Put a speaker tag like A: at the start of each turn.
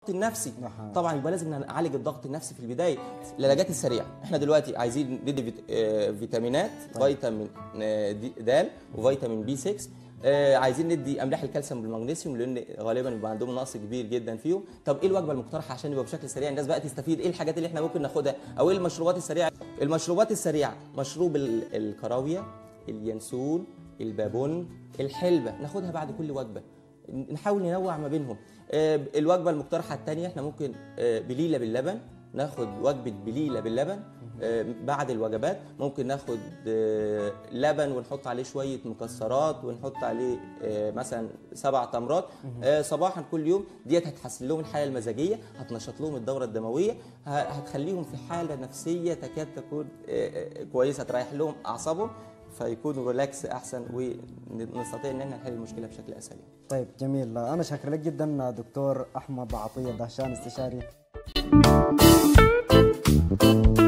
A: النفسي
B: أها.
A: طبعا يبقى لازم نعالج الضغط النفسي في البدايه العلاجات السريعه احنا دلوقتي عايزين ندي فيت- آه، فيتامينات فيتامين آه، دي- د وفيتامين بي 6 آه، عايزين ندي املاح الكالسيوم بالمغنيسيوم لان غالبا بيبقى عندهم نقص كبير جدا فيهم طب ايه الوجبه المقترحه عشان يبقى بشكل سريع الناس بقى تستفيد ايه الحاجات اللي احنا ممكن ناخدها او ايه المشروبات السريعه المشروبات السريعه مشروب ال- الكراويه اليانسون البابون الحلبه ناخدها بعد كل وجبه نحاول ننوع ما بينهم آه، الوجبه المقترحه الثانيه احنا ممكن آه، بليله باللبن ناخد وجبه بليله باللبن آه، بعد الوجبات ممكن ناخد آه، لبن ونحط عليه شويه مكسرات ونحط عليه آه، مثلا سبع تمرات آه، صباحا كل يوم ديت هتحسن لهم الحاله المزاجيه هتنشط لهم الدوره الدمويه ه- هتخليهم في حاله نفسيه تكاد تكون آه، آه، كويسه تريح لهم اعصابهم فيكونوا ريلاكس احسن ونستطيع ان احنا نحل المشكله بشكل اسهل
B: طيب جميل انا شاكر لك جدا دكتور احمد عطيه دهشان استشاري